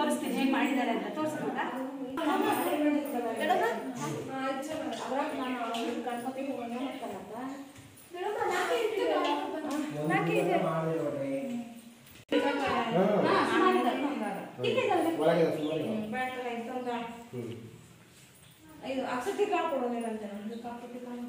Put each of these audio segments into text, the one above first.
ತೋರಿಸ್ತೀನಿ ಹೇಗೆ ಮಾಡಿದ್ದಾರೆ ಅಂತ ತೋರಿಸ್ಬೋದಾ ಒಳಗೆ ಸುಮಾರು ಇದು ಅಕ್ಷತೆ ಕಾಳು ಕೊಡೋದಿಲ್ಲ ಅಂತ ಅಕ್ಷತೆ ಕಾಳು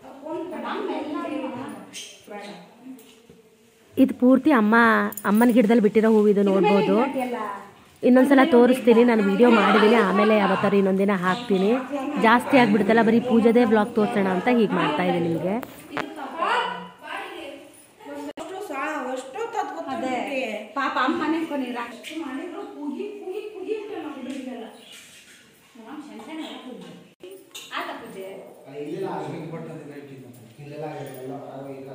ಬೇಡ ಇದು ಪೂರ್ತಿ ಅಮ್ಮ ಅಮ್ಮನ ಗಿಡದಲ್ಲಿ ಬಿಟ್ಟಿರೋ ಹೂವಿದು ನೋಡ್ಬೋದು ಇನ್ನೊಂದ್ಸಲ ತೋರಿಸ್ತೀನಿ ನಾನು ವಿಡಿಯೋ ಮಾಡಿದ್ದೀನಿ ಆಮೇಲೆ ಯಾವತ್ತಾರು ಇನ್ನೊಂದಿನ ಹಾಕ್ತೀನಿ ಜಾಸ್ತಿ ಆಗಿಬಿಡುತ್ತಲ್ಲ ಬರೀ ಪೂಜೆದೇ ಬ್ಲಾಗ್ ತೋರಿಸೋಣ ಅಂತ ಹೀಗೆ ಮಾಡ್ತಾ ಇದ್ದೀನಿ ನಿಮಗೆ ಅಷ್ಟು ಸಾ ಅಷ್ಟು ತತ್ ಅದೇ ಪಾಪ ಅಮ್ಮ ನೆನ್ಕೊಂಡಿರ ಮಾಡಿದ್ರು ಕೂಗಿ ಕೂಗಿ ಕೂಗಿ ಅಂತ ನಾವು ಹುಡುಗಿಗೆಲ್ಲ ಆತ ಪೂಜೆ ಇಲ್ಲೆಲ್ಲ ಆಗಬೇಕು ಬಟ್ ಅದನ್ನ ಇಟ್ಟಿದ್ದು ಇಲ್ಲೆಲ್ಲ ಆಗಿರಲ್ಲ ಈಗ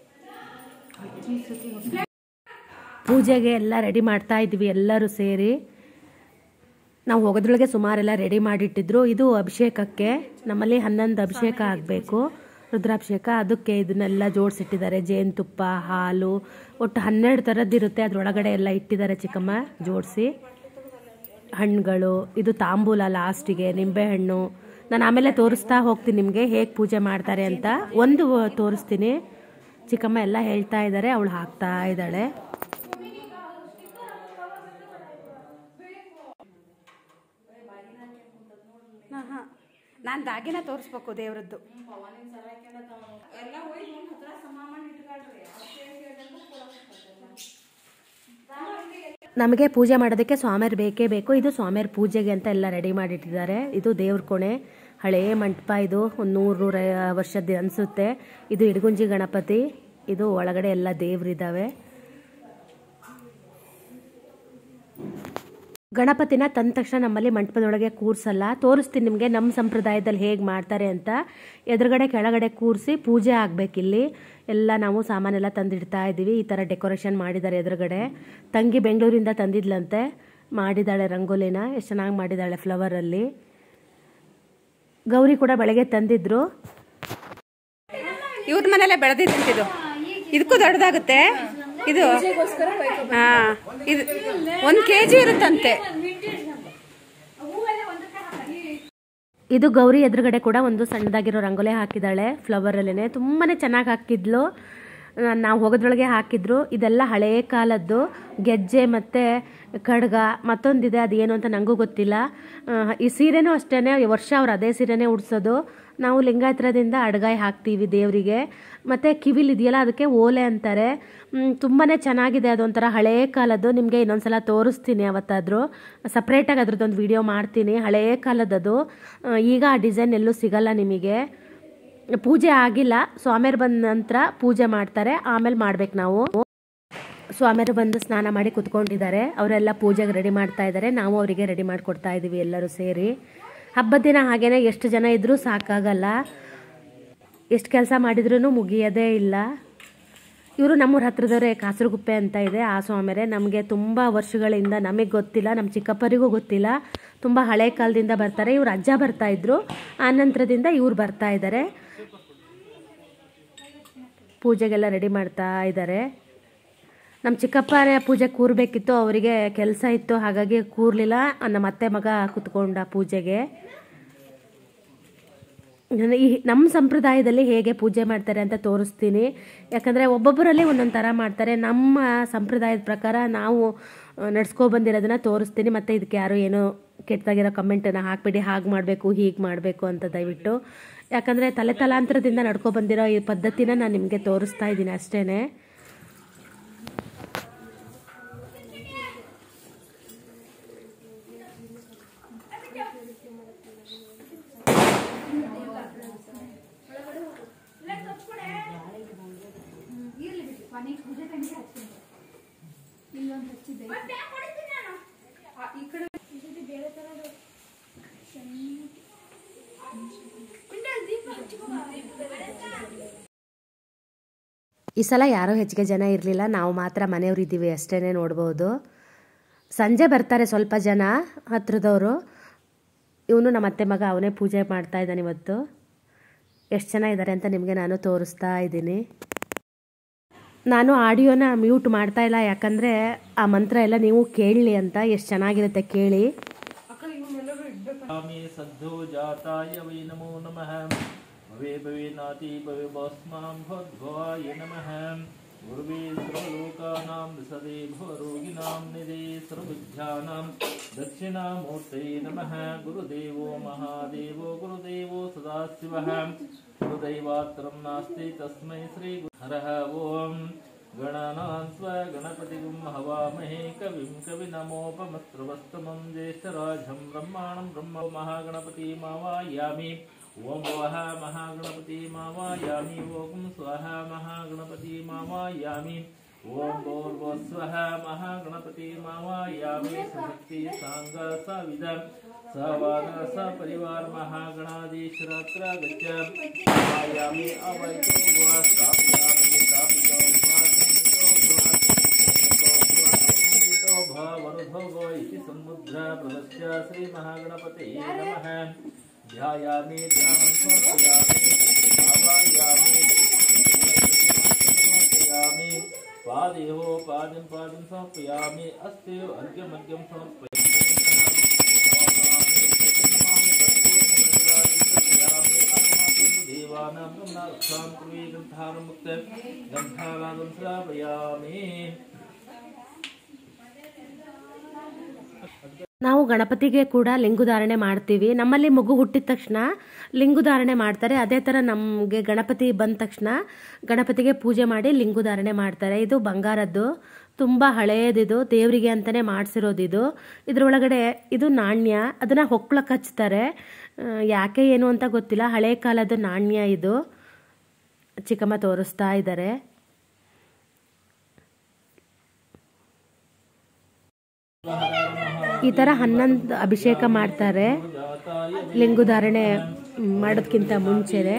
ಅಷ್ಟೇ ಪೂಜೆಗೆ ಎಲ್ಲ ರೆಡಿ ಮಾಡ್ತಾ ಇದ್ವಿ ಎಲ್ಲರೂ ಸೇರಿ ನಾವು ಹೋಗೋದ್ರೊಳಗೆ ಸುಮಾರೆಲ್ಲ ರೆಡಿ ಮಾಡಿಟ್ಟಿದ್ರು ಇದು ಅಭಿಷೇಕಕ್ಕೆ ನಮ್ಮಲ್ಲಿ ಹನ್ನೊಂದು ಅಭಿಷೇಕ ಆಗಬೇಕು ರುದ್ರಾಭಿಷೇಕ ಅದಕ್ಕೆ ಇದನ್ನೆಲ್ಲ ಜೋಡಿಸಿಟ್ಟಿದ್ದಾರೆ ಜೇನುತುಪ್ಪ ಹಾಲು ಒಟ್ಟು ಹನ್ನೆರಡು ಥರದ್ದಿರುತ್ತೆ ಅದರೊಳಗಡೆ ಎಲ್ಲ ಇಟ್ಟಿದ್ದಾರೆ ಚಿಕ್ಕಮ್ಮ ಜೋಡಿಸಿ ಹಣ್ಣುಗಳು ಇದು ತಾಂಬೂಲ ಲಾಸ್ಟಿಗೆ ನಿಂಬೆಹಣ್ಣು ನಾನು ಆಮೇಲೆ ತೋರಿಸ್ತಾ ಹೋಗ್ತೀನಿ ನಿಮಗೆ ಹೇಗೆ ಪೂಜೆ ಮಾಡ್ತಾರೆ ಅಂತ ಒಂದು ತೋರಿಸ್ತೀನಿ ಚಿಕ್ಕಮ್ಮ ಎಲ್ಲ ಹೇಳ್ತಾ ಇದ್ದಾರೆ ಅವಳು ಹಾಕ್ತಾ ಇದ್ದಾಳೆ ಹಾಂ ಹಾಂ ನಾನು ದಾಗಿನ ತೋರಿಸ್ಬೇಕು ದೇವ್ರದ್ದು ಎಲ್ಲ ಹೋಗಿ ಒಂದು ಹತ್ರ ಸಮಾನ ಇಟ್ಕೊಳ್ರಿ ಅಷ್ಟೇ ಕೇಳಿದ್ರೆ ನಮಗೆ ಪೂಜೆ ಮಾಡೋದಕ್ಕೆ ಸ್ವಾಮಿಯರ್ ಬೇಕೇ ಬೇಕು ಇದು ಸ್ವಾಮಿಯರ್ ಪೂಜೆಗೆ ಅಂತ ಎಲ್ಲ ರೆಡಿ ಮಾಡಿಟ್ಟಿದ್ದಾರೆ ಇದು ದೇವ್ರ ಕೋಣೆ ಹಳೇ ಮಂಟಪ ಇದು ಒಂದು ನೂರು ನೂರ ವರ್ಷದ ಅನಿಸುತ್ತೆ ಇದು ಇಡಗುಂಜಿ ಗಣಪತಿ ಇದು ಒಳಗಡೆ ಎಲ್ಲ ದೇವ್ರಿದ್ದಾವೆ ಗಣಪತಿನ ತಂದ ತಕ್ಷಣ ನಮ್ಮಲ್ಲಿ ಮಂಟಪದೊಳಗೆ ಕೂರ್ಸಲ್ಲ ತೋರಿಸ್ತೀನಿ ನಿಮಗೆ ನಮ್ಮ ಸಂಪ್ರದಾಯದಲ್ಲಿ ಹೇಗೆ ಮಾಡ್ತಾರೆ ಅಂತ ಎದುರುಗಡೆ ಕೆಳಗಡೆ ಕೂರಿಸಿ ಪೂಜೆ ಆಗಬೇಕಿಲ್ಲಿ ಎಲ್ಲ ನಾವು ಸಾಮಾನೆಲ್ಲ ತಂದಿಡ್ತಾ ಇದ್ದೀವಿ ಈ ಥರ ಡೆಕೋರೇಷನ್ ಮಾಡಿದ್ದಾರೆ ಎದುರುಗಡೆ ತಂಗಿ ಬೆಂಗಳೂರಿಂದ ತಂದಿದ್ಲಂತೆ ಮಾಡಿದ್ದಾಳೆ ರಂಗೋಲಿನ ಎಷ್ಟು ಚೆನ್ನಾಗಿ ಮಾಡಿದ್ದಾಳೆ ಫ್ಲವರಲ್ಲಿ ಗೌರಿ ಕೂಡ ಬೆಳಗ್ಗೆ ತಂದಿದ್ರು ಇವ್ರ ಮನೇಲೆ ಬೆಳೆದಿದ್ದಂತಿದು ಇದಕ್ಕೂ ದೊಡ್ಡದಾಗುತ್ತೆ ಇದು ಹಾ ಇದು ಒಂದು ಕೆ ಜಿ ಇರುತ್ತಂತೆ ಇದು ಗೌರಿ ಎದುರುಗಡೆ ಕೂಡ ಒಂದು ಸಣ್ಣದಾಗಿರೋ ರಂಗೋಲಿ ಹಾಕಿದ್ದಾಳೆ ಫ್ಲವರಲ್ಲೇ ತುಂಬಾ ಚೆನ್ನಾಗಿ ಹಾಕಿದ್ಲು ನಾವು ಹೋಗೋದ್ರೊಳಗೆ ಹಾಕಿದ್ರು ಇದೆಲ್ಲ ಹಳೇ ಕಾಲದ್ದು ಗೆಜ್ಜೆ ಮತ್ತು ಖಡ್ಗ ಮತ್ತೊಂದಿದೆ ಅದೇನು ಅಂತ ನನಗೂ ಗೊತ್ತಿಲ್ಲ ಆ, ಈ ಸೀರೆನೂ ಅಷ್ಟೇ ವರ್ಷ ಅವ್ರು ಅದೇ ಸೀರೆನೇ ಉಡ್ಸೋದು ನಾವು ಲಿಂಗಾಯತ್ರದಿಂದ ಅಡ್ಗಾಯಿ ಹಾಕ್ತೀವಿ ದೇವರಿಗೆ ಮತ್ತು ಕಿವಿಲ್ ಇದೆಯಲ್ಲ ಅದಕ್ಕೆ ಓಲೆ ಅಂತಾರೆ ತುಂಬಾ ಚೆನ್ನಾಗಿದೆ ಅದೊಂಥರ ಹಳೇ ಕಾಲದ್ದು ನಿಮಗೆ ಇನ್ನೊಂದ್ಸಲ ತೋರಿಸ್ತೀನಿ ಯಾವತ್ತಾದರೂ ಸಪ್ರೇಟಾಗಿ ಅದ್ರದ್ದೊಂದು ವಿಡಿಯೋ ಮಾಡ್ತೀನಿ ಹಳೇ ಕಾಲದದು ಆ, ಈಗ ಆ ಡಿಸೈನ್ ಎಲ್ಲೂ ಸಿಗಲ್ಲ ನಿಮಗೆ ಪೂಜೆ ಆಗಿಲ್ಲ ಸ್ವಾಮಿಯರು ಬಂದ ನಂತರ ಪೂಜೆ ಮಾಡ್ತಾರೆ ಆಮೇಲೆ ಮಾಡ್ಬೇಕು ನಾವು ಸ್ವಾಮಿಯರು ಬಂದು ಸ್ನಾನ ಮಾಡಿ ಕುತ್ಕೊಂಡಿದ್ದಾರೆ ಅವರೆಲ್ಲ ಪೂಜೆಗೆ ರೆಡಿ ಮಾಡ್ತಾ ಇದ್ದಾರೆ ನಾವು ಅವರಿಗೆ ರೆಡಿ ಮಾಡಿಕೊಡ್ತಾ ಇದ್ದೀವಿ ಎಲ್ಲರೂ ಸೇರಿ ಹಬ್ಬದ ದಿನ ಹಾಗೇನೆ ಎಷ್ಟು ಜನ ಇದ್ರೂ ಸಾಕಾಗಲ್ಲ ಎಷ್ಟು ಕೆಲಸ ಮಾಡಿದ್ರೂ ಮುಗಿಯೋದೇ ಇಲ್ಲ ಇವರು ನಮ್ಮೂರ ಹತ್ರದವರೇ ಕಾಸರಗುಪ್ಪೆ ಅಂತ ಇದೆ ಆ ಸ್ವಾಮಿಯರೇ ನಮಗೆ ತುಂಬ ವರ್ಷಗಳಿಂದ ನಮಗೆ ಗೊತ್ತಿಲ್ಲ ನಮ್ಮ ಚಿಕ್ಕಪ್ಪರಿಗೂ ಗೊತ್ತಿಲ್ಲ ತುಂಬ ಹಳೆ ಕಾಲದಿಂದ ಬರ್ತಾರೆ ಇವ್ರು ಅಜ್ಜ ಬರ್ತಾ ಇದ್ರು ಆ ನಂತರದಿಂದ ಇವ್ರು ಬರ್ತಾ ಇದ್ದಾರೆ ಪೂಜೆಗೆಲ್ಲ ರೆಡಿ ಮಾಡ್ತಾ ಇದ್ದಾರೆ ನಮ್ಮ ಚಿಕ್ಕಪ್ಪನೇ ಪೂಜೆ ಕೂರಬೇಕಿತ್ತು ಅವರಿಗೆ ಕೆಲಸ ಇತ್ತು ಹಾಗಾಗಿ ಕೂರಲಿಲ್ಲ ನಮ್ಮ ಅತ್ತೆ ಮಗ ಕುತ್ಕೊಂಡ ಪೂಜೆಗೆ ನಾನು ಈ ನಮ್ಮ ಸಂಪ್ರದಾಯದಲ್ಲಿ ಹೇಗೆ ಪೂಜೆ ಮಾಡ್ತಾರೆ ಅಂತ ತೋರಿಸ್ತೀನಿ ಯಾಕಂದರೆ ಒಬ್ಬೊಬ್ಬರಲ್ಲಿ ಒಂದೊಂದು ಥರ ಮಾಡ್ತಾರೆ ನಮ್ಮ ಸಂಪ್ರದಾಯದ ಪ್ರಕಾರ ನಾವು ನಡ್ಸ್ಕೊ ಬಂದಿರೋದನ್ನ ತೋರಿಸ್ತೀನಿ ಮತ್ತು ಇದಕ್ಕೆ ಯಾರು ಏನೋ ಕೆಟ್ಟದಾಗಿರೋ ಕಮೆಂಟನ್ನು ಹಾಕ್ಬಿಡಿ ಹಾಗೆ ಮಾಡಬೇಕು ಹೀಗೆ ಮಾಡಬೇಕು ಅಂತ ದಯವಿಟ್ಟು ಯಾಕಂದರೆ ತಲೆ ತಲಾಂತರದಿಂದ ನಡ್ಕೊ ಬಂದಿರೋ ಈ ಪದ್ಧತಿನ ನಾನು ನಿಮಗೆ ತೋರಿಸ್ತಾ ಇದ್ದೀನಿ ಅಷ್ಟೇ ಈ ಸಲ ಯಾರೂ ಹೆಚ್ಚಿಗೆ ಜನ ಇರಲಿಲ್ಲ ನಾವು ಮಾತ್ರ ಮನೆಯವರಿದ್ದೀವಿ ಅಷ್ಟೇ ನೋಡ್ಬೋದು ಸಂಜೆ ಬರ್ತಾರೆ ಸ್ವಲ್ಪ ಜನ ಹತ್ರದವರು ಇವನು ನಮ್ಮ ಅತ್ತೆ ಮಗ ಅವನೇ ಪೂಜೆ ಮಾಡ್ತಾ ಇದ್ದಾನೆ ಇವತ್ತು ಎಷ್ಟು ಜನ ಇದ್ದಾರೆ ಅಂತ ನಿಮಗೆ ನಾನು ತೋರಿಸ್ತಾ ಇದ್ದೀನಿ ನಾನು ಆಡಿಯೋನ ಮ್ಯೂಟ್ ಮಾಡ್ತಾ ಇಲ್ಲ ಯಾಕಂದರೆ ಆ ಮಂತ್ರ ಎಲ್ಲ ನೀವು ಕೇಳಲಿ ಅಂತ ಎಷ್ಟು ಚೆನ್ನಾಗಿರುತ್ತೆ ಕೇಳಿ स्वामी सद्धो जाताय वै नमो नमः भवे भवे नाति भवे भस्मां भद्भवाय नमः गुरुवे सर्वलोकानां विसदे भवरोगिणां निधे सर्वविद्यानां दक्षिणामूर्तये नमः गुरुदेवो महादेवो गुरुदेवो सदाशिवः गुरुदैवात्रं नास्ति तस्मै श्रीहरः ॐ गणानां स्वगणपतिगुं हवामहे कविं कविनमोपमस्त्रवस्तमं ज्येष्ठराजं ब्रह्माणं ब्रह्म महागणपति मावायामि ॐ वः महागणपति मावायामि ॐ स्वः महागणपति मावायामि ॐ भोर्वस्वः महागणपति मावायामि सशक्ति साङ्ग सविद सवाद सपरिवार महागणाधीश्वरत्र गच्छ मायामि अवैतो वा स्थापयामि स्थापितो वा संहितो वा वरुधो वो इति सन्मुद्रा प्रदस्य श्रीमहागणपते नमः ध्यायामि ध्यानं समर्पयामि आवायामि समर्पयामि पादेहो पादं पादं समर्पयामि अस्ते अर्घ्यमर्घ्यं गन्धानागं श्रावयामि ನಾವು ಗಣಪತಿಗೆ ಕೂಡ ಲಿಂಗುಧಾರಣೆ ಮಾಡ್ತೀವಿ ನಮ್ಮಲ್ಲಿ ಮಗು ಹುಟ್ಟಿದ ತಕ್ಷಣ ಲಿಂಗುಧಾರಣೆ ಮಾಡ್ತಾರೆ ಅದೇ ಥರ ನಮಗೆ ಗಣಪತಿ ಬಂದ ತಕ್ಷಣ ಗಣಪತಿಗೆ ಪೂಜೆ ಮಾಡಿ ಲಿಂಗುಧಾರಣೆ ಮಾಡ್ತಾರೆ ಇದು ಬಂಗಾರದ್ದು ತುಂಬ ಹಳೆಯದಿದು ದೇವರಿಗೆ ಅಂತಲೇ ಮಾಡಿಸಿರೋದಿದು ಇದರೊಳಗಡೆ ಇದು ನಾಣ್ಯ ಅದನ್ನು ಹೊಕ್ಳಕ್ಕೆ ಹಚ್ತಾರೆ ಆ, ಯಾಕೆ ಏನು ಅಂತ ಗೊತ್ತಿಲ್ಲ ಹಳೆ ಕಾಲದ ನಾಣ್ಯ ಇದು ಚಿಕ್ಕಮ್ಮ ತೋರಿಸ್ತಾ ಇದ್ದಾರೆ ಈ ಥರ ಹನ್ನೊಂದು ಅಭಿಷೇಕ ಮಾಡ್ತಾರೆ ಲಿಂಗುಧಾರಣೆ ಮಾಡೋದಕ್ಕಿಂತ ಮುಂಚೆನೆ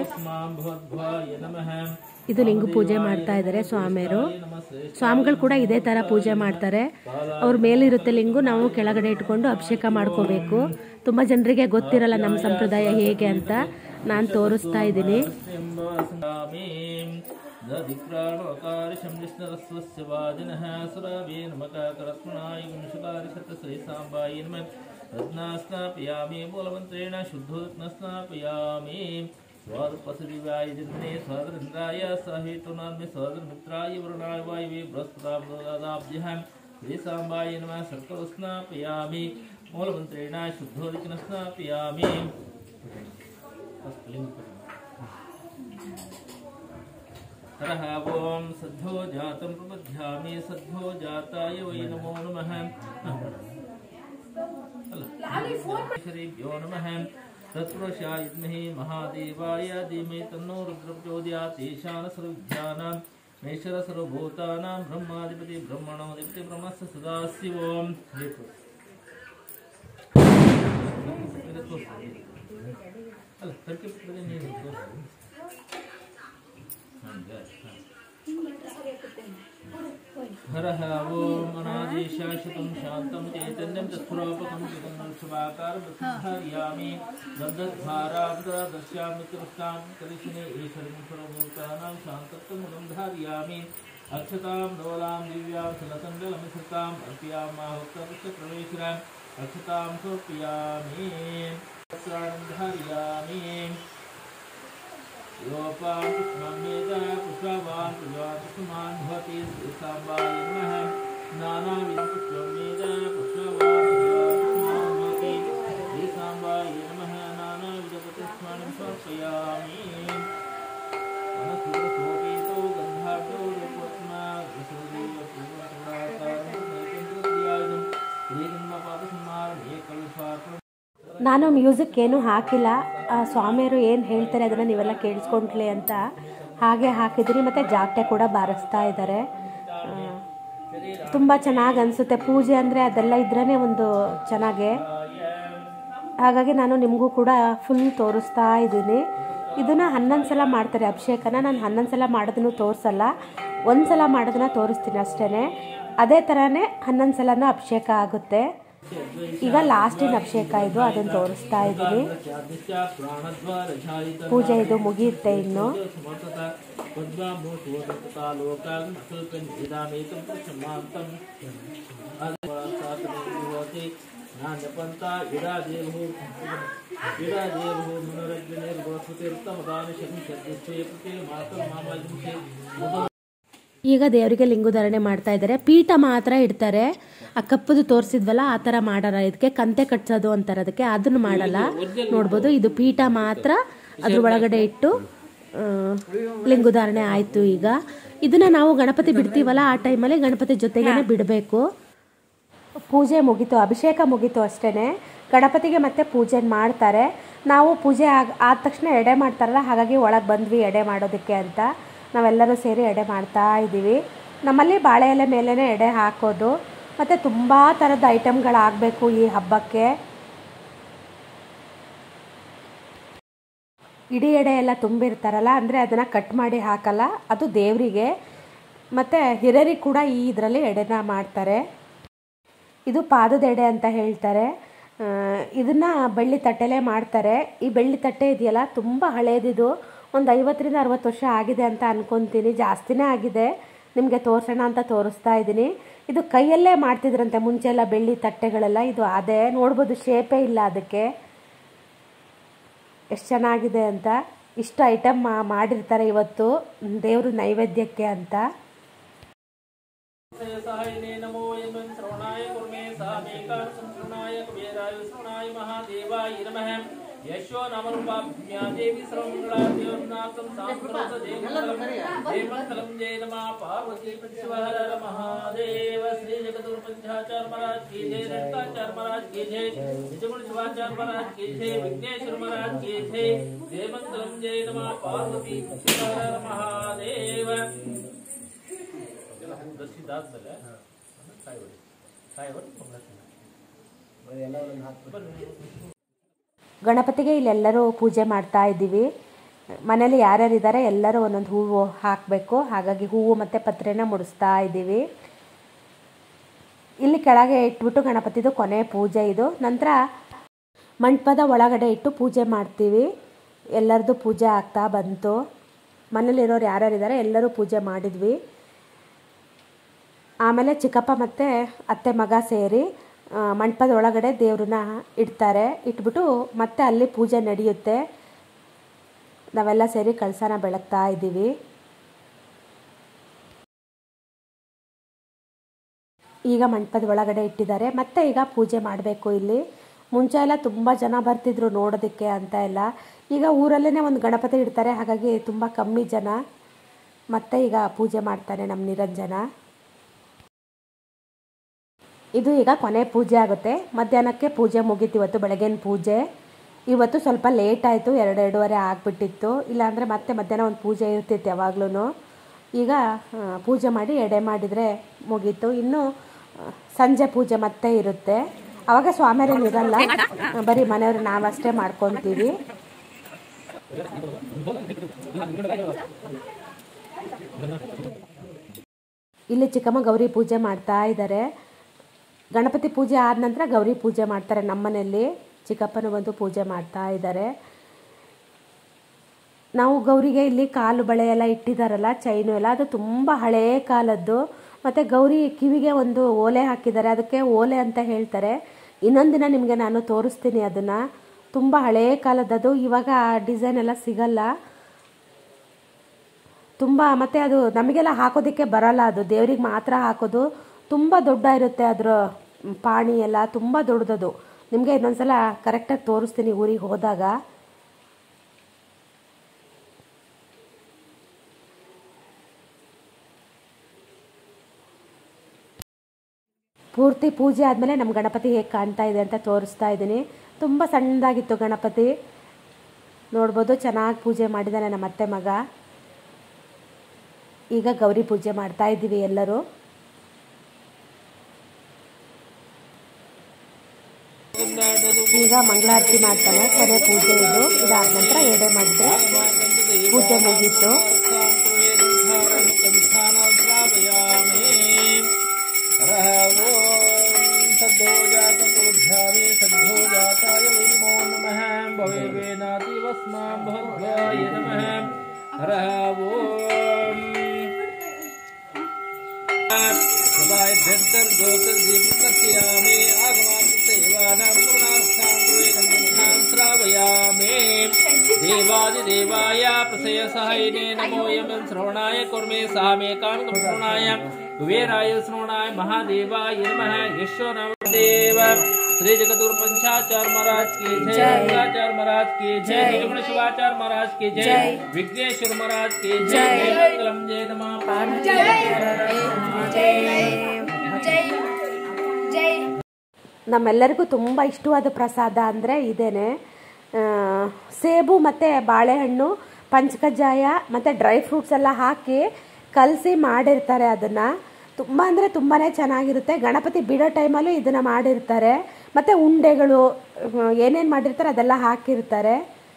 ಇದು ಲಿಂಗು ಪೂಜೆ ಮಾಡ್ತಾ ಇದ್ದಾರೆ ಸ್ವಾಮಿಯರು ಸ್ವಾಮಿಗಳು ಕೂಡ ಇದೇ ಥರ ಪೂಜೆ ಮಾಡ್ತಾರೆ ಅವ್ರ ಮೇಲಿರುತ್ತೆ ಲಿಂಗು ನಾವು ಕೆಳಗಡೆ ಇಟ್ಕೊಂಡು ಅಭಿಷೇಕ ಮಾಡ್ಕೋಬೇಕು ತುಂಬ ಜನರಿಗೆ ಗೊತ್ತಿರಲ್ಲ ನಮ್ಮ ಸಂಪ್ರದಾಯ ಹೇಗೆ ಅಂತ ನಾನು ತೋರಿಸ್ತಾ ಇದ್ದೀನಿ दधिक्राणोकारिशं विष्णरस्वस्य वादिनः सुरावे नमकाकरस्मणाय विंशकारिशतश्री साम्बाय नमः रत्नास्नापयामि मूलमन्त्रेण शुद्धोदत्न स्नापयामि स्वादपसुरिवाय जिन्ने स्वादरिन्द्राय सहेतुनान्मे स्वादमित्राय वरुणाय वायवे बृहस्पताब्दाब्जः श्री साम्बाय नमः सर्कल स्नापयामि मूलमन्त्रेण शुद्धोदकिन स्नापयामि हरः ॐ सद्धो जातं प्रबध्यामि सद्धो जाताय वै नमो नमः श्रीभ्यो नमः तत्पुरुषाय विद्महे महादेवाय धीमहि तन्नो रुद्रप्रचोदयात् ईशानसर्वविद्यानां नैश्वरसर्वभूतानां ब्रह्माधिपति ब्रह्मणोऽधिपति ब्रह्मस्य सदाशिवम् ಅಲ್ಲ ತರ್ಕಿ ನೀನು ತೋರಿಸು हरः ॐ अनादिशाश्वतं शान्तं चैतन्यं तत्पुरापकं जगन्नर्षभाकारं गन्धद्वारां दर्शयामि कृष्णां करिष्णे ईश्वरं सर्वभूतानां शान्तत्वमुदं धारयामि अक्षतां नवलां दिव्यां सलसण्डलमिश्रिताम् अर्पयामाहुक्तप्रवेशिराम् अक्षतां समर्पयामि वस्त्राणि धारयामि योपां पुष्पमेत पुष्पवान् पुष्पवान् भवति श्रीसाम्बाय नमः नानाविधं पुष्पमेत पुष्पवान् पुष्पवान् भवति श्रीसाम्बाय नमः नानाविधपुष्पाणि समर्पयामि मनसुरसोपेतो गन्धाढ्यो रूपोत्मा रसोदेव पूर्वपुराकारं नैकेन्द्रदियायुधं श्रीजन्मपापसंहारणे कल्पार्पणम् ನಾನು ಮ್ಯೂಸಿಕ್ ಏನೂ ಹಾಕಿಲ್ಲ ಆ ಸ್ವಾಮಿಯರು ಏನು ಹೇಳ್ತಾರೆ ಅದನ್ನು ನೀವೆಲ್ಲ ಕೇಳಿಸ್ಕೊಂಡ್ಲಿ ಅಂತ ಹಾಗೆ ಹಾಕಿದ್ದೀನಿ ಮತ್ತು ಜಾಗಟೆ ಕೂಡ ಬಾರಿಸ್ತಾ ಇದ್ದಾರೆ ತುಂಬ ಚೆನ್ನಾಗಿ ಅನಿಸುತ್ತೆ ಪೂಜೆ ಅಂದರೆ ಅದೆಲ್ಲ ಇದ್ರೇ ಒಂದು ಚೆನ್ನಾಗೆ ಹಾಗಾಗಿ ನಾನು ನಿಮಗೂ ಕೂಡ ಫುಲ್ ತೋರಿಸ್ತಾ ಇದ್ದೀನಿ ಇದನ್ನು ಹನ್ನೊಂದು ಸಲ ಮಾಡ್ತಾರೆ ಅಭಿಷೇಕನ ನಾನು ಹನ್ನೊಂದು ಸಲ ಮಾಡೋದನ್ನು ತೋರಿಸಲ್ಲ ಒಂದು ಸಲ ಮಾಡೋದನ್ನ ತೋರಿಸ್ತೀನಿ ಅಷ್ಟೇ ಅದೇ ಥರನೇ ಹನ್ನೊಂದು ಸಲನೂ ಅಭಿಷೇಕ ಆಗುತ್ತೆ ಈಗ ಲಾಸ್ಟಿನ ಅಭಿಷೇಕ ಇದು ಅದನ್ನು ತೋರಿಸ್ತಾ ಇದ್ದೀನಿ ಪೂಜೆ ಇದು ಮುಗಿಯುತ್ತೆ ಇನ್ನು ಸಮರ್ಥತ पद्माभूतोदतालोकाल्कल्पनिदामेतं प्रशमान्तम् आदिवासातमेति नान्यपन्त विराजेभो विराजेभो मनोरञ्जनेर्गुणस्मृतिर्तमदानि शतुश्चे प्रति मातर् मामाजिंशे ಈಗ ದೇವರಿಗೆ ಲಿಂಗುಧಾರಣೆ ಮಾಡ್ತಾ ಇದ್ದಾರೆ ಪೀಠ ಮಾತ್ರ ಇಡ್ತಾರೆ ಆ ಕಪ್ಪದು ತೋರಿಸಿದ್ವಲ್ಲ ಆ ಥರ ಮಾಡಲ್ಲ ಇದಕ್ಕೆ ಕಂತೆ ಕಟ್ಸೋದು ಅಂತಾರೆ ಅದಕ್ಕೆ ಅದನ್ನು ಮಾಡಲ್ಲ ನೋಡ್ಬೋದು ಇದು ಪೀಠ ಮಾತ್ರ ಅದ್ರ ಒಳಗಡೆ ಇಟ್ಟು ಆ, ಲಿಂಗುಧಾರಣೆ ಆಯಿತು ಈಗ ಇದನ್ನ ನಾವು ಗಣಪತಿ ಬಿಡ್ತೀವಲ್ಲ ಆ ಟೈಮಲ್ಲಿ ಗಣಪತಿ ಜೊತೆಗೇನೆ ಬಿಡಬೇಕು ಪೂಜೆ ಮುಗೀತು ಅಭಿಷೇಕ ಮುಗೀತು ಅಷ್ಟೇ ಗಣಪತಿಗೆ ಮತ್ತೆ ಪೂಜೆ ಮಾಡ್ತಾರೆ ನಾವು ಪೂಜೆ ಆಗ ಆದ ತಕ್ಷಣ ಎಡೆ ಮಾಡ್ತಾರಲ್ಲ ಹಾಗಾಗಿ ಒಳಗೆ ಬಂದ್ವಿ ಎಡೆ ಮಾಡೋದಕ್ಕೆ ಅಂತ ನಾವೆಲ್ಲರೂ ಸೇರಿ ಎಡೆ ಮಾಡ್ತಾ ಇದ್ದೀವಿ ನಮ್ಮಲ್ಲಿ ಬಾಳೆ ಎಲೆ ಮೇಲೇ ಎಡೆ ಹಾಕೋದು ಮತ್ತು ತುಂಬ ಥರದ ಐಟಮ್ಗಳಾಗಬೇಕು ಈ ಹಬ್ಬಕ್ಕೆ ಇಡೀ ಎಡೆ ಎಲ್ಲ ತುಂಬಿರ್ತಾರಲ್ಲ ಅಂದರೆ ಅದನ್ನು ಕಟ್ ಮಾಡಿ ಹಾಕಲ್ಲ ಅದು ದೇವರಿಗೆ ಮತ್ತು ಹಿರಿಯರಿಗೆ ಕೂಡ ಈ ಇದರಲ್ಲಿ ಎಡೆನ ಮಾಡ್ತಾರೆ ಇದು ಪಾದದ ಎಡೆ ಅಂತ ಹೇಳ್ತಾರೆ ಆ, ಇದನ್ನ ಬೆಳ್ಳಿ ತಟ್ಟೆಲೇ ಮಾಡ್ತಾರೆ ಈ ಬೆಳ್ಳಿ ತಟ್ಟೆ ಇದೆಯಲ್ಲ ತುಂಬ ಹಳೇದಿದು ಒಂದು ಐವತ್ತರಿಂದ ಅರವತ್ತು ವರ್ಷ ಆಗಿದೆ ಅಂತ ಅನ್ಕೊತೀನಿ ಜಾಸ್ತಿನೇ ಆಗಿದೆ ನಿಮಗೆ ತೋರಿಸೋಣ ಅಂತ ತೋರಿಸ್ತಾ ಇದ್ದೀನಿ ಇದು ಕೈಯಲ್ಲೇ ಮಾಡ್ತಿದ್ರಂತೆ ಮುಂಚೆ ಎಲ್ಲ ಬೆಳ್ಳಿ ತಟ್ಟೆಗಳೆಲ್ಲ ಇದು ಅದೇ ನೋಡ್ಬೋದು ಶೇಪೇ ಇಲ್ಲ ಅದಕ್ಕೆ ಎಷ್ಟು ಚೆನ್ನಾಗಿದೆ ಅಂತ ಇಷ್ಟು ಐಟಮ್ ಮಾಡಿರ್ತಾರೆ ಇವತ್ತು ದೇವರು ನೈವೇದ್ಯಕ್ಕೆ ಅಂತ सहायने नमो यन्वन् श्रवणाय कुर्मे सामेकान् संश्रवणाय कुबेराय श्रवणाय महादेवाय नमः यशो नमरूपाभ्या देवी सर्वमङ्गलादेवनाथं सांस्कृत जयमङ्गलम् जयमङ्गलम् जय नमः पार्वती प्रशिवहर महादेव श्री जगदुर्पञ्चाचार्य महाराज की जय रेणुकाचार्य महाराज की जय निजगुण शिवाचार्य महाराज की जय विघ्नेश्वर महाराज की जय जयमङ्गलम् जय नमः पार्वती प्रशिवहर महादेव ದರ್ಶಿದಾದ್ಮೇಲೆ ಕಾಯಿ ಹೊಡಿ ಕಾಯಿ ಹೊಡಿ ಎಲ್ಲ ಒಂದು ಹಾಕ್ಬಿಟ್ಟು ಗಣಪತಿಗೆ ಇಲ್ಲೆಲ್ಲರೂ ಪೂಜೆ ಮಾಡ್ತಾ ಇದ್ದೀವಿ ಮನೇಲಿ ಯಾರ್ಯಾರಿದ್ದಾರೆ ಎಲ್ಲರೂ ಒಂದೊಂದು ಹೂವು ಹಾಕಬೇಕು ಹಾಗಾಗಿ ಹೂವು ಮತ್ತು ಪತ್ರೆನ ಮುಡಿಸ್ತಾ ಇದ್ದೀವಿ ಇಲ್ಲಿ ಕೆಳಗೆ ಇಟ್ಬಿಟ್ಟು ಗಣಪತಿದು ಕೊನೆ ಪೂಜೆ ಇದು ನಂತರ ಮಂಟಪದ ಒಳಗಡೆ ಇಟ್ಟು ಪೂಜೆ ಮಾಡ್ತೀವಿ ಎಲ್ಲರದು ಪೂಜೆ ಆಗ್ತಾ ಬಂತು ಮನೇಲಿರೋರು ಯಾರ್ಯಾರಿದ್ದಾರೆ ಎಲ್ಲರೂ ಪೂಜೆ ಮಾಡಿದ್ವಿ ಆಮೇಲೆ ಚಿಕ್ಕಪ್ಪ ಮತ್ತು ಅತ್ತೆ ಮಗ ಸೇರಿ ಆ, ಮಂಟಪದ ಒಳಗಡೆ ದೇವ್ರನ್ನ ಇಡ್ತಾರೆ ಇಟ್ಬಿಟ್ಟು ಮತ್ತೆ ಅಲ್ಲಿ ಪೂಜೆ ನಡೆಯುತ್ತೆ ನಾವೆಲ್ಲ ಸೇರಿ ಕಳಸನ ಬೆಳಗ್ತಾ ಇದ್ದೀವಿ ಈಗ ಮಂಟಪದ ಒಳಗಡೆ ಇಟ್ಟಿದ್ದಾರೆ ಮತ್ತೆ ಈಗ ಪೂಜೆ ಮಾಡಬೇಕು ಇಲ್ಲಿ ಮುಂಚೆ ಎಲ್ಲ ತುಂಬ ಜನ ಬರ್ತಿದ್ರು ನೋಡೋದಕ್ಕೆ ಅಂತ ಎಲ್ಲ ಈಗ ಊರಲ್ಲೇ ಒಂದು ಗಣಪತಿ ಇಡ್ತಾರೆ ಹಾಗಾಗಿ ತುಂಬ ಕಮ್ಮಿ ಜನ ಮತ್ತೆ ಈಗ ಪೂಜೆ ಮಾಡ್ತಾನೆ ನಮ್ಮ ನಿರಂಜನ ಇದು ಈಗ ಕೊನೆ ಪೂಜೆ ಆಗುತ್ತೆ ಮಧ್ಯಾಹ್ನಕ್ಕೆ ಪೂಜೆ ಮುಗೀತು ಇವತ್ತು ಬೆಳಗಿನ ಪೂಜೆ ಇವತ್ತು ಸ್ವಲ್ಪ ಲೇಟ್ ಆಯಿತು ಎರಡು ಎರಡೂವರೆ ಆಗಿಬಿಟ್ಟಿತ್ತು ಇಲ್ಲಾಂದರೆ ಮತ್ತೆ ಮಧ್ಯಾಹ್ನ ಒಂದು ಪೂಜೆ ಇರ್ತಿತ್ತು ಯಾವಾಗ್ಲೂ ಈಗ ಆ, ಪೂಜೆ ಮಾಡಿ ಎಡೆ ಮಾಡಿದರೆ ಮುಗೀತು ಇನ್ನು ಆ, ಸಂಜೆ ಪೂಜೆ ಮತ್ತೆ ಇರುತ್ತೆ ಅವಾಗ ಸ್ವಾಮಿಯರೇನು ಇರಲ್ಲ ಆ, ಬರೀ ಮನೆಯವರು ನಾವಷ್ಟೇ ಮಾಡ್ಕೊತೀವಿ ಇಲ್ಲಿ ಚಿಕ್ಕಮ್ಮ ಗೌರಿ ಪೂಜೆ ಮಾಡ್ತಾ ಇದ್ದಾರೆ ಗಣಪತಿ ಪೂಜೆ ಆದ ನಂತರ ಗೌರಿ ಪೂಜೆ ಮಾಡ್ತಾರೆ ನಮ್ಮನೆಯಲ್ಲಿ ಚಿಕ್ಕಪ್ಪನ ಬಂದು ಪೂಜೆ ಮಾಡ್ತಾ ಇದ್ದಾರೆ ನಾವು ಗೌರಿಗೆ ಇಲ್ಲಿ ಕಾಲು ಬಳೆ ಎಲ್ಲ ಇಟ್ಟಿದ್ದಾರಲ್ಲ ಚೈನು ಎಲ್ಲ ಅದು ತುಂಬ ಹಳೆಯ ಕಾಲದ್ದು ಮತ್ತು ಗೌರಿ ಕಿವಿಗೆ ಒಂದು ಓಲೆ ಹಾಕಿದ್ದಾರೆ ಅದಕ್ಕೆ ಓಲೆ ಅಂತ ಹೇಳ್ತಾರೆ ಇನ್ನೊಂದು ದಿನ ನಿಮಗೆ ನಾನು ತೋರಿಸ್ತೀನಿ ಅದನ್ನು ತುಂಬ ಹಳೆಯ ಕಾಲದ್ದದು ಇವಾಗ ಆ ಡಿಸೈನ್ ಎಲ್ಲ ಸಿಗಲ್ಲ ತುಂಬ ಮತ್ತು ಅದು ನಮಗೆಲ್ಲ ಹಾಕೋದಕ್ಕೆ ಬರಲ್ಲ ಅದು ದೇವ್ರಿಗೆ ಮಾತ್ರ ಹಾಕೋದು ತುಂಬ ದೊಡ್ಡ ಇರುತ್ತೆ ಅದರ ಪಾಣಿ ಎಲ್ಲ ತುಂಬ ದೊಡ್ಡದದು ನಿಮಗೆ ಇನ್ನೊಂದ್ಸಲ ಕರೆಕ್ಟಾಗಿ ತೋರಿಸ್ತೀನಿ ಊರಿಗೆ ಹೋದಾಗ ಪೂರ್ತಿ ಪೂಜೆ ಆದಮೇಲೆ ನಮ್ಮ ಗಣಪತಿ ಹೇಗೆ ಕಾಣ್ತಾ ಇದೆ ಅಂತ ತೋರಿಸ್ತಾ ಇದ್ದೀನಿ ತುಂಬ ಸಣ್ಣದಾಗಿತ್ತು ಗಣಪತಿ ನೋಡ್ಬೋದು ಚೆನ್ನಾಗಿ ಪೂಜೆ ಮಾಡಿದ್ದಾನೆ ನಮ್ಮ ಅತ್ತೆ ಮಗ ಈಗ ಗೌರಿ ಪೂಜೆ ಮಾಡ್ತಾ ಇದ್ದೀವಿ ಎಲ್ಲರೂ ಈಗ ಮಂಗಳಾರತಿ ಮಾಡ್ತಾನೆ ಕೊನೆ ಪೂಜೆ ಇದು ಇದಾದ ನಂತರ ಎಡೆ ಮಾಡಿದ್ರೆ ಪೂಜೆ ಮುಗೀತು हरः ॐ प्रभायभ्यन्तर्ज्योतिर्दीपकस्यामे आगमान्तसेवानां गमनार्थां वेदं श्रावयामे देवादिदेवाय प्रसय सहायिने नमो यमं श्रवणाय कुर्मे सामेकां श्रवणाय कुबेराय श्रवणाय महादेवाय नमः यशो नमः देव श्री जगदुर पंचाचार महाराज की जय मंगलाचार महाराज की जय निजगुण शिवाचार महाराज की जय विघ्नेश्वर महाराज की जय मंगलम जय नमः ನಮ್ಮೆಲ್ಲರಿಗೂ ತುಂಬ ಇಷ್ಟವಾದ ಪ್ರಸಾದ ಅಂದರೆ ಇದೇನೆ ಆ, ಸೇಬು ಮತ್ತು ಬಾಳೆಹಣ್ಣು ಪಂಚಕಜ್ಜಾಯ ಮತ್ತು ಡ್ರೈ ಫ್ರೂಟ್ಸ್ ಎಲ್ಲ ಹಾಕಿ ಕಲಸಿ ಮಾಡಿರ್ತಾರೆ ಅದನ್ನು ತುಂಬ ಅಂದರೆ ತುಂಬಾ ಚೆನ್ನಾಗಿರುತ್ತೆ ಗಣಪತಿ ಬಿಡೋ ಟೈಮಲ್ಲೂ ಇದನ್ನು ಮಾಡಿರ್ತಾರೆ ಮತ್ತು ಉಂಡೆಗಳು ಏನೇನು ಮಾಡಿರ್ತಾರೆ ಅದೆಲ್ಲ ಹಾಕಿರ್ತಾರೆ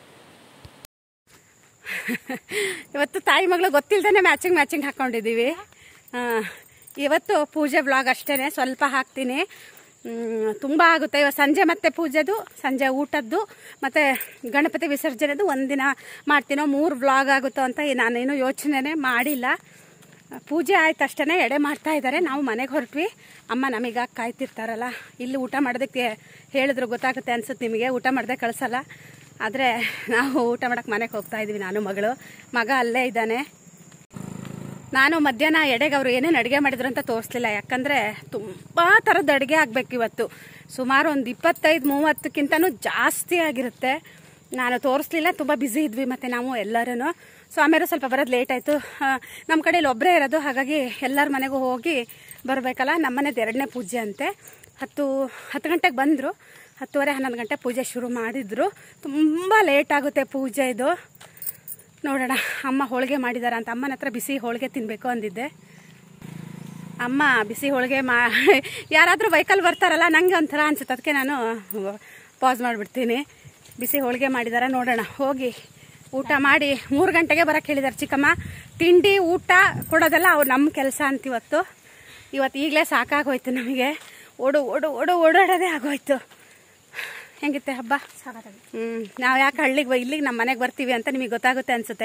ಇವತ್ತು ತಾಯಿ ಮಗಳು ಗೊತ್ತಿಲ್ದೇನೆ ಮ್ಯಾಚಿಂಗ್ ಮ್ಯಾಚಿಂಗ್ ಹಾಕೊಂಡಿದ್ದೀವಿ ಆ, ಇವತ್ತು ಪೂಜೆ ಬ್ಲಾಗ್ ಅಷ್ಟೇ ಸ್ವಲ್ಪ ಹಾಕ್ತೀನಿ ಮ್, ತುಂಬ ಆಗುತ್ತೆ ಇವಾಗ ಸಂಜೆ ಮತ್ತೆ ಪೂಜೆದು ಸಂಜೆ ಊಟದ್ದು ಮತ್ತು ಗಣಪತಿ ವಿಸರ್ಜನೆದು ಒಂದಿನ ಮಾಡ್ತೀನೋ ಮೂರು ಬ್ಲಾಗ್ ಆಗುತ್ತೋ ಅಂತ ನಾನೇನು ಯೋಚನೆನೇ ಮಾಡಿಲ್ಲ ಪೂಜೆ ಆಯ್ತು ಅಷ್ಟೇ ಎಡೆ ಮಾಡ್ತಾ ಇದ್ದಾರೆ ನಾವು ಮನೆಗೆ ಹೊರಟ್ವಿ ಅಮ್ಮ ನಮೀಗ ಕಾಯ್ತಿರ್ತಾರಲ್ಲ ಇಲ್ಲಿ ಊಟ ಮಾಡೋದಕ್ಕೆ ಹೇಳಿದ್ರು ಗೊತ್ತಾಗುತ್ತೆ ಅನ್ಸುತ್ತೆ ನಿಮಗೆ ಊಟ ಮಾಡದೆ ಕಳಿಸಲ್ಲ ಆದರೆ ನಾವು ಊಟ ಮಾಡಕ್ಕೆ ಮನೆಗೆ ಹೋಗ್ತಾ ಇದ್ವಿ ನಾನು ಮಗಳು ಮಗ ಅಲ್ಲೇ ಇದ್ದಾನೆ ನಾನು ಮಧ್ಯಾಹ್ನ ಎಡೆಗೆ ಅವರು ಏನೇನು ಅಡುಗೆ ಮಾಡಿದ್ರು ಅಂತ ತೋರಿಸ್ಲಿಲ್ಲ ಯಾಕಂದರೆ ತುಂಬ ಥರದ ಅಡುಗೆ ಆಗಬೇಕು ಇವತ್ತು ಸುಮಾರು ಒಂದು ಇಪ್ಪತ್ತೈದು ಮೂವತ್ತಕ್ಕಿಂತನೂ ಜಾಸ್ತಿ ಆಗಿರುತ್ತೆ ನಾನು ತೋರಿಸ್ಲಿಲ್ಲ ತುಂಬ ಬ್ಯುಸಿ ಇದ್ವಿ ಮತ್ತು ನಾವು ಎಲ್ಲರೂ ಸೊ ಆಮೇಲೆ ಸ್ವಲ್ಪ ಬರೋದು ಲೇಟ್ ಆಯಿತು ನಮ್ಮ ಕಡೆಯಲ್ಲಿ ಒಬ್ಬರೇ ಇರೋದು ಹಾಗಾಗಿ ಎಲ್ಲರ ಮನೆಗೂ ಹೋಗಿ ಬರಬೇಕಲ್ಲ ನಮ್ಮ ಮನೆದು ಎರಡನೇ ಪೂಜೆ ಅಂತೆ ಹತ್ತು ಹತ್ತು ಗಂಟೆಗೆ ಬಂದರು ಹತ್ತುವರೆ ಹನ್ನೊಂದು ಗಂಟೆ ಪೂಜೆ ಶುರು ಮಾಡಿದ್ರು ತುಂಬ ಲೇಟ್ ಆಗುತ್ತೆ ಪೂಜೆ ಇದು ನೋಡೋಣ ಅಮ್ಮ ಹೋಳಿಗೆ ಮಾಡಿದಾರ ಅಂತ ಅಮ್ಮನ ಹತ್ರ ಬಿಸಿ ಹೋಳಿಗೆ ತಿನ್ನಬೇಕು ಅಂದಿದ್ದೆ ಅಮ್ಮ ಬಿಸಿ ಹೋಳಿಗೆ ಮಾ ಯಾರಾದರೂ ವೆಹಿಕಲ್ ಬರ್ತಾರಲ್ಲ ನನಗೆ ಒಂಥರ ಅನ್ಸುತ್ತೆ ಅದಕ್ಕೆ ನಾನು ಪಾಸ್ ಮಾಡಿಬಿಡ್ತೀನಿ ಬಿಸಿ ಹೋಳಿಗೆ ಮಾಡಿದಾರ ನೋಡೋಣ ಹೋಗಿ ಊಟ ಮಾಡಿ ಮೂರು ಗಂಟೆಗೆ ಬರೋಕ್ಕೆ ಹೇಳಿದ್ದಾರೆ ಚಿಕ್ಕಮ್ಮ ತಿಂಡಿ ಊಟ ಕೊಡೋದೆಲ್ಲ ಅವ್ರು ನಮ್ಮ ಕೆಲಸ ಅಂತ ಇವತ್ತು ಇವತ್ತು ಈಗಲೇ ಸಾಕಾಗೋಯ್ತು ನಮಗೆ ಓಡು ಓಡು ಓಡು ಓಡಾಡೋದೇ ಆಗೋಯ್ತು ಹೆಂಗಿತ್ತೆ ಹಬ್ಬ ಹ್ಮ್ ನಾವು ಯಾಕೆ ಹಳ್ಳಿಗೆ ಇಲ್ಲಿಗೆ ನಮ್ಮ ಮನೆಗೆ ಬರ್ತೀವಿ ಅಂತ ನಿಮಗೆ ಗೊತ್ತಾಗುತ್ತೆ ಅನ್ಸುತ್ತೆ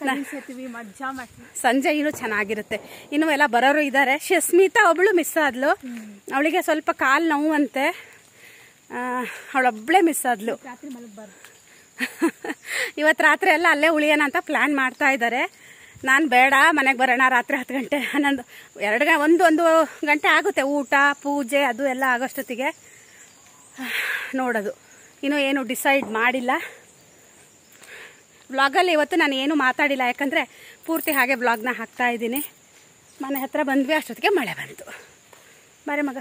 ಸಂಜೆ ಇನ್ನೂ ಚೆನ್ನಾಗಿರುತ್ತೆ ಇನ್ನು ಎಲ್ಲ ಬರೋರು ಇದ್ದಾರೆ ಶಸ್ಮಿತಾ ಒಬ್ಳು ಮಿಸ್ ಆದ್ಲು ಅವಳಿಗೆ ಸ್ವಲ್ಪ ಕಾಲು ನೋವು ಅಂತೆ ಅವಳೊಬ್ಳೆ ಮಿಸ್ ಆದ್ಲು ಇವತ್ತು ರಾತ್ರಿ ಎಲ್ಲ ಅಲ್ಲೇ ಉಳಿಯೋಣ ಅಂತ ಪ್ಲಾನ್ ಮಾಡ್ತಾ ಇದ್ದಾರೆ ನಾನು ಬೇಡ ಮನೆಗೆ ಬರೋಣ ರಾತ್ರಿ ಹತ್ತು ಗಂಟೆ ಹನ್ನೊಂದು ಎರಡು ಗ ಒಂದು ಒಂದು ಗಂಟೆ ಆಗುತ್ತೆ ಊಟ ಪೂಜೆ ಅದು ಎಲ್ಲ ಆಗೋಷ್ಟೊತ್ತಿಗೆ ನೋಡೋದು ಇನ್ನೂ ಏನು ಡಿಸೈಡ್ ಮಾಡಿಲ್ಲ ವ್ಲಾಗಲ್ಲಿ ಇವತ್ತು ನಾನು ಏನು ಮಾತಾಡಿಲ್ಲ ಯಾಕಂದರೆ ಪೂರ್ತಿ ಹಾಗೆ ವ್ಲಾಗ್ನ ಹಾಕ್ತಾ ಇದ್ದೀನಿ ಮನೆ ಹತ್ರ ಬಂದ್ವಿ ಅಷ್ಟೊತ್ತಿಗೆ ಮಳೆ ಬಂತು ಬಾರೆ ಮಗ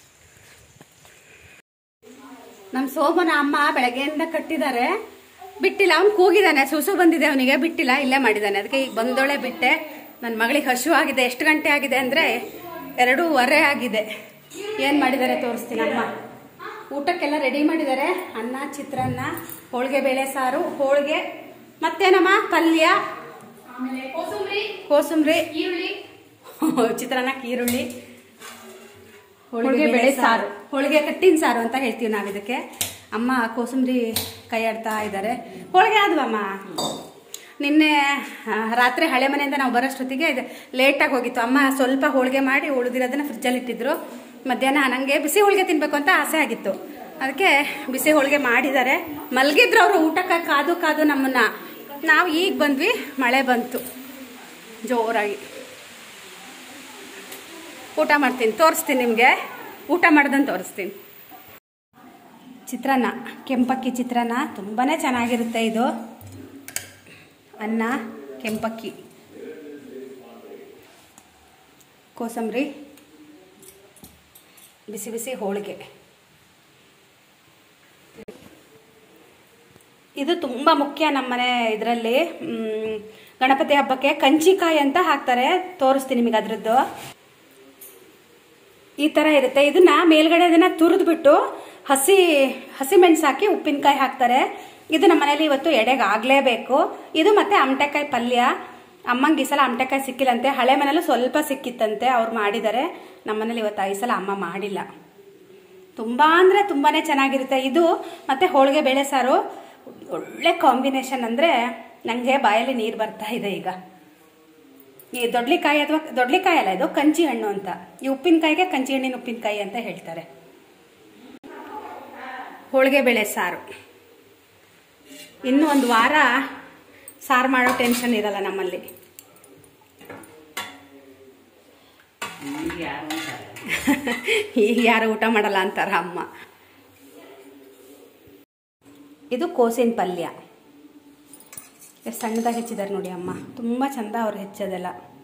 ನಮ್ಮ ಸೋಮನ ಅಮ್ಮ ಬೆಳಗ್ಗೆಯಿಂದ ಕಟ್ಟಿದ್ದಾರೆ ಬಿಟ್ಟಿಲ್ಲ ಅವ್ನು ಕೂಗಿದಾನೆ ಸುಸು ಬಂದಿದೆ ಅವನಿಗೆ ಬಿಟ್ಟಿಲ್ಲ ಇಲ್ಲೇ ಮಾಡಿದ್ದಾನೆ ಅದಕ್ಕೆ ಈಗ ಬಂದೋಳೆ ಬಿಟ್ಟೆ ನನ್ನ ಮಗಳಿಗೆ ಹಶು ಆಗಿದೆ ಎಷ್ಟು ಗಂಟೆ ಆಗಿದೆ ಅಂದರೆ ಎರಡೂವರೆ ಆಗಿದೆ ಏನು ಮಾಡಿದ್ದಾರೆ ತೋರಿಸ್ತೀನಿ ಅಮ್ಮ ಊಟಕ್ಕೆಲ್ಲ ರೆಡಿ ಮಾಡಿದ್ದಾರೆ ಅನ್ನ ಚಿತ್ರಾನ್ನ ಹೋಳಿಗೆ ಬೇಳೆ ಸಾರು ಹೋಳಿಗೆ ಮತ್ತೇನಮ್ಮ ಪಲ್ಯ ಕೋಸಂಬರಿ ಚಿತ್ರಾನ್ನ ಈರುಳ್ಳಿ ಹೋಳಿಗೆ ಬೇಳೆ ಸಾರು ಹೋಳಿಗೆ ಕಟ್ಟಿನ ಸಾರು ಅಂತ ಹೇಳ್ತೀವಿ ನಾವು ಇದಕ್ಕೆ ಅಮ್ಮ ಕೋಸಂಬರಿ ಕೈ ಆಡ್ತಾ ಇದ್ದಾರೆ ಹೋಳಿಗೆ ಆದ್ವಮ್ಮ ನಿನ್ನೆ ಆ, ರಾತ್ರಿ ಹಳೆ ಮನೆಯಿಂದ ನಾವು ಬರೋಷ್ಟೊತ್ತಿಗೆ ಇದು ಲೇಟಾಗಿ ಹೋಗಿತ್ತು ಅಮ್ಮ ಸ್ವಲ್ಪ ಹೋಳಿಗೆ ಮಾಡಿ ಉಳಿದಿರೋದನ್ನ ಫ್ರಿಜ್ಜಲ್ಲಿ ಇಟ್ಟಿದ್ರು ಮಧ್ಯಾಹ್ನ ನನಗೆ ಬಿಸಿ ಹೋಳಿಗೆ ತಿನ್ಬೇಕು ಅಂತ ಆಸೆ ಆಗಿತ್ತು ಅದಕ್ಕೆ ಬಿಸಿ ಹೋಳಿಗೆ ಮಾಡಿದ್ದಾರೆ ಮಲಗಿದ್ರು ಅವರು ಊಟಕ್ಕೆ ಕಾದು ಕಾದು ನಮ್ಮನ್ನ ನಾವು ಈಗ ಬಂದ್ವಿ ಮಳೆ ಬಂತು ಜೋರಾಗಿ ಊಟ ಮಾಡ್ತೀನಿ ತೋರಿಸ್ತೀನಿ ನಿಮಗೆ ಊಟ ಮಾಡ್ದಂಗೆ ತೋರಿಸ್ತೀನಿ ಚಿತ್ರಾನ್ನ ಕೆಂಪಕ್ಕಿ ಚಿತ್ರಾನ್ನ ತುಂಬಾ ಚೆನ್ನಾಗಿರುತ್ತೆ ಇದು ಅನ್ನ ಕೆಂಪಕ್ಕಿ ಕೋಸಂಬರಿ ಬಿಸಿ ಬಿಸಿ ಹೋಳಿಗೆ ಇದು ತುಂಬ ಮುಖ್ಯ ನಮ್ಮನೆ ಇದರಲ್ಲಿ ಗಣಪತಿ ಹಬ್ಬಕ್ಕೆ ಕಂಚಿಕಾಯಿ ಅಂತ ಹಾಕ್ತಾರೆ ತೋರಿಸ್ತೀನಿ ನಿಮಗೆ ಅದ್ರದ್ದು ಈ ತರ ಇರುತ್ತೆ ಇದನ್ನ ಮೇಲ್ಗಡೆ ಇದನ್ನ ತುರಿದ್ಬಿಟ್ಟು ಹಸಿ ಹಸಿ ಮೆಣಸು ಹಾಕಿ ಉಪ್ಪಿನಕಾಯಿ ಹಾಕ್ತಾರೆ ಇದು ನಮ್ಮ ಮನೇಲಿ ಇವತ್ತು ಎಡೆಗೆ ಆಗ್ಲೇಬೇಕು ಇದು ಮತ್ತೆ ಆಮಟೆಕಾಯಿ ಪಲ್ಯ ಅಮ್ಮಂಗೆ ಈ ಸಲ ಆಮಟೆಕಾಯಿ ಸಿಕ್ಕಿಲ್ಲಂತೆ ಹಳೆ ಮನೇಲಿ ಸ್ವಲ್ಪ ಸಿಕ್ಕಿತ್ತಂತೆ ಅವ್ರು ಮಾಡಿದ್ದಾರೆ ನಮ್ಮ ಮನೇಲಿ ಇವತ್ತು ಈ ಸಲ ಅಮ್ಮ ಮಾಡಿಲ್ಲ ತುಂಬಾ ಅಂದ್ರೆ ತುಂಬಾನೇ ಚೆನ್ನಾಗಿರುತ್ತೆ ಇದು ಮತ್ತೆ ಹೋಳಿಗೆ ಬೇಳೆ ಸಾರು ಒಳ್ಳೆ ಕಾಂಬಿನೇಷನ್ ಅಂದ್ರೆ ನನಗೆ ಬಾಯಲ್ಲಿ ನೀರು ಬರ್ತಾ ಇದೆ ಈಗ ಈ ದೊಡ್ಲಿಕಾಯಿ ಅಥವಾ ದೊಡ್ಲಿಕಾಯಿ ಅಲ್ಲ ಇದು ಕಂಚಿ ಹಣ್ಣು ಅಂತ ಈ ಉಪ್ಪಿನಕಾಯಿಗೆ ಕಂಚಿ ಹಣ್ಣಿನ ಉಪ್ಪಿನಕಾಯಿ ಅಂತ ಹೇಳ್ತಾರೆ ಹೋಳಿಗೆ ಬೇಳೆ ಸಾರು ಇನ್ನು ಒಂದು ವಾರ ಸಾರು ಮಾಡೋ ಟೆನ್ಷನ್ ಇರಲ್ಲ ನಮ್ಮಲ್ಲಿ ಈಗ ಯಾರು ಊಟ ಮಾಡಲ್ಲ ಅಂತಾರ ಅಮ್ಮ ಇದು ಕೋಸಿನ ಪಲ್ಯ ಎಷ್ಟು ಸಣ್ಣದಾಗಿ ಹೆಚ್ಚಿದ್ದಾರೆ ನೋಡಿ ಅಮ್ಮ ತುಂಬ ಚಂದ ಅವ್ರು ಹೆಚ್ಚೋದೆಲ್ಲ